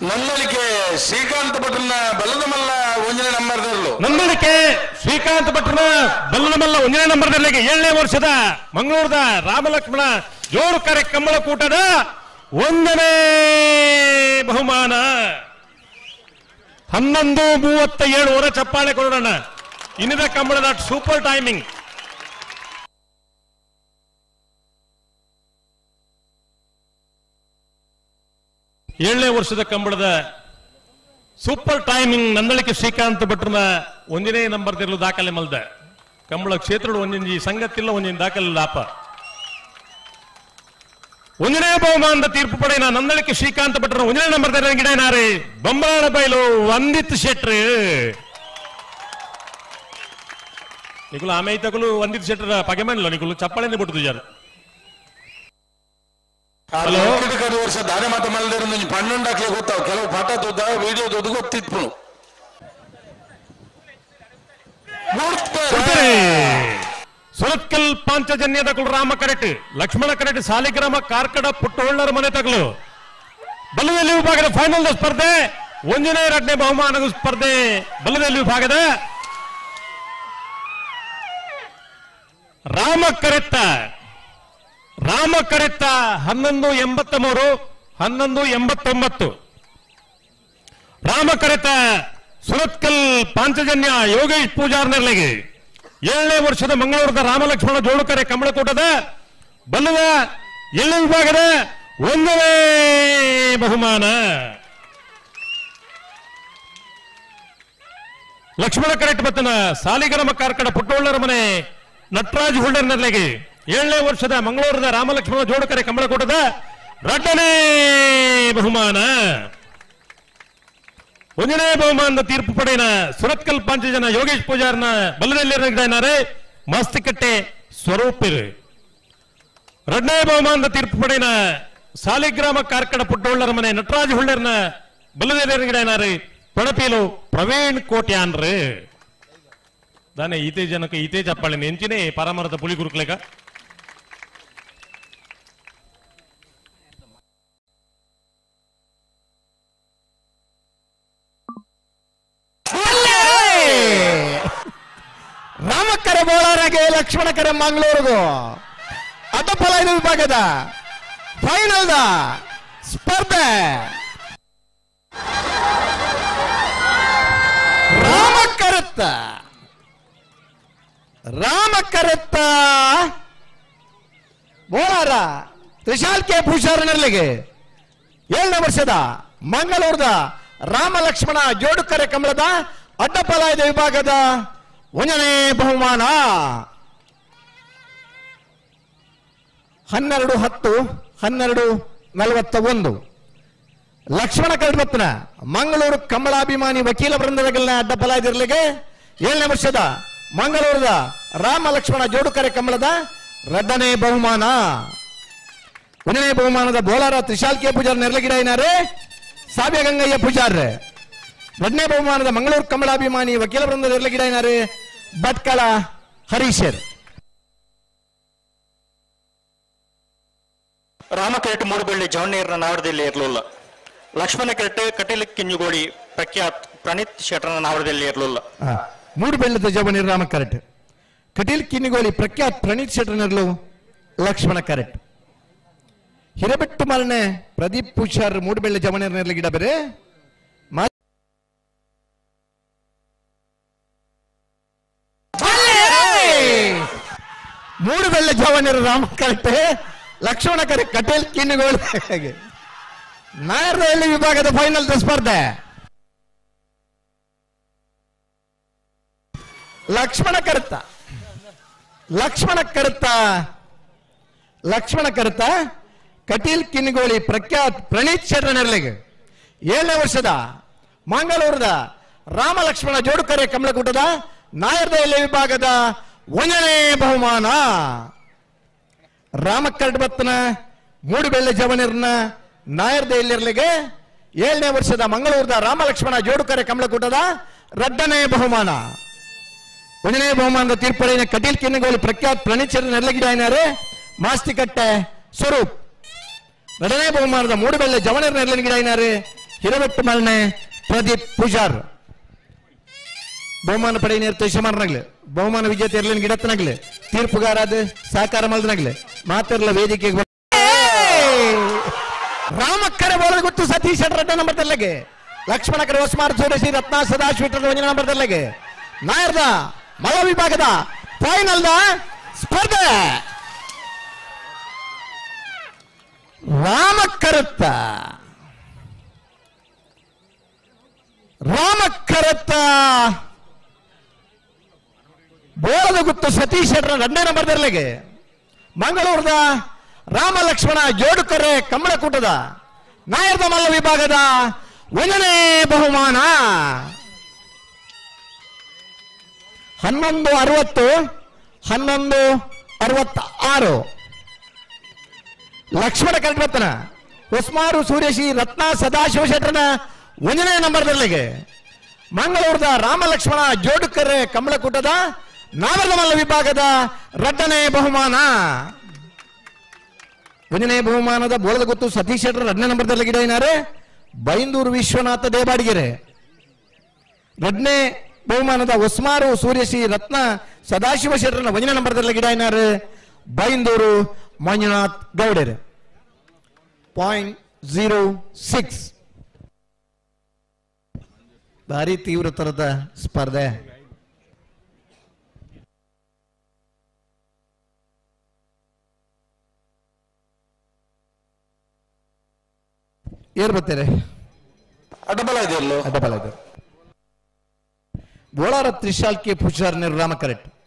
ನನ್ನಲಿಕ್ಕೆ ಶ್ರೀಕಾಂತ್ ಭಟ್ರನ ಬಲ್ಲದ ಮಲ್ಲ ಒಂಜನೆ ನಂಬರ್ದರ್ಲು ನಂದಳಿಕೆ ಶ್ರೀಕಾಂತ್ ಭಟ್ರನ ಬಲ್ಲಮಲ್ಲ ಒಂದನೇ ನಂಬರ್ದಲ್ಲಿಗೆ ಏಳನೇ ವರ್ಷದ ಮಂಗಳೂರದ ರಾಮಲಕ್ಷ್ಮಣ ಜೋಡು ಕರೆ ಕಂಬಳ ಕೂಟದ ಒಂದನೇ ಬಹುಮಾನ ಹನ್ನೊಂದು ಮೂವತ್ತ ಏಳು ವರ ಚಪ್ಪಾಳೆ ಕೊಡೋಣ ಇನ್ನಿದ ಕಂಬಳದ ಸೂಪರ್ ಟೈಮಿಂಗ್ ಏಳನೇ ವರ್ಷದ ಕಂಬಳದ ಸೂಪರ್ ಟೈಮಿಂಗ್ ನಂದಳಿಕೆ ಶ್ರೀಕಾಂತ್ ಭಟ್ರನ ಒಂದನೇ ನಂಬರ್ ತಿರ್ಲು ದಾಖಲೆ ಮಲ್ದ ಕಂಬಳ ಕ್ಷೇತ್ರ ಒಂದಿಂಜಿ ಸಂಗತಿಲ್ಲ ಒಂದಿನ ದಾಖಲೆ ಲಾಪ ಒಂದನೇ ಬಹುಮಾನದ ತೀರ್ಪು ಪಡೆಯಿನ ನಂದಳಿಕೆ ಶ್ರೀಕಾಂತ್ ಭಟ್ರನ ಒಂದನೇ ನಂಬರ್ ತೆರ ಗಿಡನಾರಿ ಬೊಂಬಾಳ ಬೈಲು ವಂದಿತ್ ಶೆಟ್ರ್ ನಿಗುಲು ಆಮೆ ತಗುಲು ವಂದಿತ್ ಶೆಟ್ರ ಪಗೆಮನ್ಲ ನಿಗುಲು ಚಪ್ಪಾಳೆನೆ ಬಿಟ್ಟು ಜಾರು ಹಲೋ ಕಡೆ ವರ್ಷ ದಾನೆ ಮಾತ ಮಲ್ದಿರ ಪಣ್ಣುಂಡಾಕ್ಲೆ ಗೊತ್ತಾವ ಕೆಲವು ಪಾಠ ತೋದ ವಿಡಿಯೋ ತೋದು ಗೊತ್ತಿತ್ತು ಸುರತ್ಕಲ್ ಪಾಂಚಜನ್ಯದ ಕುಲ್ ರಾಮ ಕರೆಟ್ ಲಕ್ಷ್ಮಣ ಕರೆಟ್ ಸಾಲಿಗ್ರಾಮ ಕಾರ್ಕಡ ಪುಟ್ಟಹೊಳ್ಳರ ಮನೆ ತಗಲು ಬಲ್ಲದಲ್ಲಿ ವಿಭಾಗದ ಫೈನಲ್ ಸ್ಪರ್ಧೆ ಒಂದನೇ ಎರಡನೇ ಬಹುಮಾನದ ಸ್ಪರ್ಧೆ ಬಲ್ಲದಲ್ಲಿ ವಿಭಾಗದ ರಾಮ ಕರೆತ್ತ ರಾಮ ಕರೆತ್ತ ಹನ್ನೊಂದು ಎಂಬತ್ತ ಮೂರು ಹನ್ನೊಂದು ಎಂಬತ್ತೊಂಬತ್ತು ರಾಮ ಕರೆತ ಸುರತ್ಕಲ್ ಪಾಂಚಜನ್ಯ ಯೋಗೇಶ್ ಪೂಜಾರ್ ನೆರಳಿಗೆ ಏಳನೇ ವರ್ಷದ ಮಂಗಳೂರದ ರಾಮಲಕ್ಷ್ಮಣ ಜೋಡುಕರೆ ಕಮಲಕೂಟದ ಬಲ್ಲದ ಏಳನೇ ವಿಭಾಗದ ಒಂದನೇ ಬಹುಮಾನ ಲಕ್ಷ್ಮಣ ಕರೆಟ್ ಬತ್ತನ ಸಾಲಿಗರಮ ಕಾರ್ಕಡ ಪುಟ್ಟೋಳ್ಳರ ಮನೆ ನಟರಾಜ್ ಹುಳ್ಳರ್ ನೆರಳಿಗೆ ಏಳನೇ ವರ್ಷದ ಮಂಗಳೂರದ ರಾಮಲಕ್ಷ್ಮಣ ಜೋಡುಕರೆ ಕಮಲಕೂಟದ ಎರಡನೇ ಬಹುಮಾನ ಒಂದನೇ ಬಹುಮಾನದ ತೀರ್ಪು ಪಡೆಯಿನ ಸುರತ್ಕಲ್ ಪಾಂಚಜನ ಯೋಗೇಶ್ ಪೂಜಾರ್ನ ಬಲ್ಲದಲ್ಲಿದ್ದಾರೆ ಮಾಸ್ತಿಕಟ್ಟೆ ಸ್ವರೂಪಿರು ಎರಡನೇ ಬಹುಮಾನದ ತೀರ್ಪು ಪಡೆಯಿನ ಸಾಲಿಗ್ರಾಮ ಕಾರ್ಕಡ ಪುಟ್ಟೋಳ್ಳರ ಮನೆ ನಟರಾಜ್ ಹುಳ್ಳರ್ನ ಬಲ್ಲದಲ್ಲಿದ್ದಾರೆ ಪಣಪೀಲು ಪ್ರವೀಣ್ ಕೋಟ್ಯಾನ್ರು ದಾನೆ ಈತೆ ಜನಕ್ಕೆ ಈತೆ ಚಪ್ಪಾಳೆ ನೆಂಚಿನೇ ಪರಮರದ ಪುಲಿ ಗುರುಕ್ಲೆಗ ರಾಮಕ್ಕರೆ ಬೋಳಾರಗೆ ಲಕ್ಷ್ಮಣ ಕರೆ ಮಂಗಳೂರಿಗೂ ಅಡ್ಡಫಲ ಇದು ವಿಭಾಗದ ಫೈನಲ್ದ ಸ್ಪರ್ಧೆ ರಾಮಕರತ್ತ ರಾಮಕರತ್ತ ಬೋಳಾರ ತ್ರಿಶಾಲ್ ಕೆ ಭೂಷಾರನಲ್ಲಿಗೆ ಏಳನೇ ವರ್ಷದ ಮಂಗಳೂರದ ರಾಮ ಲಕ್ಷ್ಮಣ ಜೋಡುಕರೆ ಕಮಲದ ಅಡ್ಡಪಲಾಯದ ವಿಭಾಗದ ಒಂದನೇ ಬಹುಮಾನ ಹನ್ನೆರಡು ಹತ್ತು ಹನ್ನೆರಡು ನಲವತ್ತ ಒಂದು ಲಕ್ಷ್ಮಣ ಕಲ್ಮತ್ನ ಮಂಗಳೂರು ಕಮಲಾಭಿಮಾನಿ ವಕೀಲ ವೃಂದದಗಲಿನ ಅಡ್ಡಪಲಾಯದಿರಲಿಗೆ ಏಳನೇ ವರ್ಷದ ಮಂಗಳೂರದ ರಾಮ ಲಕ್ಷ್ಮಣ ಜೋಡುಕರೆ ಕಮಲದ ಎರಡನೇ ಬಹುಮಾನ ಒಂದನೇ ಬಹುಮಾನದ ಬೋಲಾರ ತ್ರಿಶಾಲ್ ಕೆ ಪೂಜಾರ್ ನೆರಳಗಿಡ ಏನಾರೆ ಸಾವ್ಯ ಗಂಗಯ್ಯ ಪೂಜಾರ್ ಎರಡನೇ ಬಹುಮಾನದ ಮಂಗಳೂರು ಕಮಲಾಭಿಮಾನಿ ವಕೀಲ ವೃಂದ ನೆರಳಗಿಡ ಏನಾರೆ ಭಟ್ಕಳ ಹರೀಶರ್ ರಾಮಕೆರೆಟ್ ಮೂಡುಬಳ್ಳಿ ಜವಣ್ಣೀರ್ನ ನಾವಡದಲ್ಲಿ ಇರಲಿಲ್ಲ ಲಕ್ಷ್ಮಣ ಕೆರೆಟ್ ಕಟೀಲ್ ಕಿಂಜುಗೋಡಿ ಪ್ರಖ್ಯಾತ್ ಪ್ರಣೀತ್ ಶೆಟ್ರನ ನಾವಡದಲ್ಲಿ ಇರಲಿಲ್ಲ ಮೂಡು ಬೆಳ್ಳದ ಜವನಿ ರಾಮ ಕರೆಟ್ ಕಟೀಲ್ ಕಿನ್ನಿಗೋಳಿ ಪ್ರಖ್ಯಾತ್ ಪ್ರಣೀತ್ ಶೆಟ್ಟರ್ ನೆರಳು ಲಕ್ಷ್ಮಣ ಕರೆಟ್ ಹಿರಬೆಟ್ಟು ಮಾಲನೆ ಪ್ರದೀಪ್ ಪೂಜಾರ್ ಮೂಡುಬೆಳ್ಳೆ ಜವನಿ ನೆರಳು ಗಿಡ ಬೇರೆ ಮಾ- ಮೂಡು ಬೆಳ್ಳೆ ಜವನಿರ ರಾಮ ಕರೆಟ್ ಲಕ್ಷ್ಮಣ ಕರೆ ಕಟೇಲ್ ಕಿನ್ನಿಗೋಳಿ ನಾಯರ್ದಲ್ಲಿ ವಿಭಾಗದ ಫೈನಲ್ ಸ್ಪರ್ಧೆ ಲಕ್ಷ್ಮಣ ಕರುತ್ತ ಲಕ್ಷ್ಮಣ ಕರುತ್ತ ಲಕ್ಷ್ಮಣ ಕರುತ್ತ ಕಟೀಲ್ ಕಿನ್ನಿಗೋಳಿ ಪ್ರಖ್ಯಾತ್ ಪ್ರಣೀತ್ ಶೆಟ್ರ ನೆರಳಿಗೆ ಏಳನೇ ವರ್ಷದ ಮಂಗಳೂರದ ರಾಮ ಲಕ್ಷ್ಮಣ ಜೋಡುಕರೆ ಕಮಲಕೂಟದ ನಾಯರ್ದಹಳ್ಳಿ ವಿಭಾಗದ ಒಂದನೇ ಬಹುಮಾನ ರಾಮಕರ್ಡ್ಬತ್ತನ ಮೂಡುಬೆಳ್ಳೆ ಜವನಿರ್ನ ನಾಯರ್ದಹಳ್ಳಿರ್ಲಿಗೆ ಏಳನೇ ವರ್ಷದ ಮಂಗಳೂರದ ರಾಮ ಲಕ್ಷ್ಮಣ ಜೋಡುಕರೆ ಕಮಲಕೂಟದ ಎರಡನೇ ಬಹುಮಾನ ಒಂದನೇ ಬಹುಮಾನದ ತೀರ್ಪಡೆಯ ಕಟೀಲ್ ಕಿನ್ನಗೋಳಿ ಪ್ರಖ್ಯಾತ್ ಪ್ರಣೀಚರ್ ನೆರಳಗಿಡ ಏನಾರೆ ಮಾಸ್ತಿಕಟ್ಟೆ ಸ್ವರೂಪ್ ಎರಡನೇ ಬಹುಮಾನದ ಮೂಡುಬೆಳ್ಳೆ ಜವನರ್ ನೆರಳಿನ ಗಿಡ ಏನಾರೆ ಹಿರವೆಟ್ಟು ಮಲ್ನೆ ಪ್ರದೀಪ್ ಪೂಜಾರ್ ಬಹುಮಾನ ಪಡೆಯ ತುಷಮಾರ್ನಾಗ್ಲಿ ಬಹುಮಾನ ವಿಜೇತ ಇರ್ಲಿನ ಗಿಡತ್ನಾಗ್ಲಿ ತೀರ್ಪುಗಾರಾದ ಸಹಕಾರ ಮಲ್ದನಾಗ್ಲಿ ಮಾತಿರ್ಲ ವೇದಿಕೆಗೆ ಬರ್- ರಾಮಕ್ಕರೆ ಬೋಳದ ಗೊತ್ತು ಸತೀಶ್ ರೆಡ್ಡ ನಂಬರ್ ತಲ್ಲಗೆ ಲಕ್ಷ್ಮಣಕರ ಹೊಸ್ಮಾರ್ ಸೂರಸಿ ರತ್ನ ಸದಾಶಿವ ಒಂಜನ ನಂಬರ್ ತಲ್ಲಗೆ ನಾಯರ್ದ ಮಳ ವಿಭಾಗದ ಫೈನಲ್ದ ಸ್ಪರ್ಧೆ ರಾಮಕ್ಕರತ್ತ ರಾಮಕ್ಕರತ್ತ ಬೋಳದ ಗುತ್ತು ಸತೀಶ್ ಶೆಟ್ರ ಎರಡನೇ ನಂಬರ್ ತರಲೆಗೆ ಮಂಗಳೂರದ ರಾಮ ಲಕ್ಷ್ಮಣ ಜೋಡುಕರೆ ಕಮಲಕೂಟದ ನಾಯರ್ದ ಮಲ್ಲ ವಿಭಾಗದ ಒಂದನೇ ಬಹುಮಾನ ಹನ್ನೊಂದು ಅರವತ್ತು ಹನ್ನೊಂದು ಅರವತ್ತ ಆರು ಲಕ್ಷ್ಮಣ ಕರ್ಕವತ್ತನ ಉಸ್ಮಾರು ಸೂರ್ಯಶಿ ರತ್ನ ಸದಾಶಿವ ಶೆಟ್ರನ ಒಂದನೇ ನಂಬರ್ದಲ್ಲಿಗೆ ಮಂಗಳೂರದ ರಾಮ ಲಕ್ಷ್ಮಣ ಜೋಡುಕರೆ ಕಮಲಕೂಟದ ನಾವರದ ಮಲ್ಲ ವಿಭಾಗದ ಎರಡನೇ ಬಹುಮಾನ ಒಂದನೇ ಬಹುಮಾನದ ಬೋಳದ ಗೊತ್ತು ಸತೀಶ್ ಶೆಟ್ರ ಎರಡನೇ ನಂಬರ್ದಲ್ಲಿ ಗಿಡ ಏನಾರೆ ಬೈಂದೂರು ವಿಶ್ವನಾಥ ದೇವಾಡಿಗೆರೆ ಎರಡನೇ ಬಹುಮಾನದ ಒಸ್ಮಾರು ಸೂರ್ಯಶ್ರೀ ರತ್ನ ಸದಾಶಿವ ಶೆಟ್ಟರನ ಒಂದನೇ ನಂಬರ್ದಲ್ಲಿ ಗಿಡ ಏನಾರು ಬೈಂದೂರು ಮಂಜುನಾಥ್ ಗೌಡರು ಪಾಯಿಂಟ್ ಜೀರೋ ಸಿಕ್ಸ್ ಭಾರಿ ತೀವ್ರ ತರದ ಸ್ಪರ್ಧೆ ಏರ್ ಬರ್ತಾರೆ ಅಡ್ಡಬಲ ಇದೆಯಲ್ಲೋ ಅಡ್ಡಬಲ ಇದು ಬೋಳಾರ ತ್ರಿಶಾಲ್ ಕೆ ಪೂಜಾರ್ ನಿರ್ರಾಮ ಕರೆಕ್ಟ್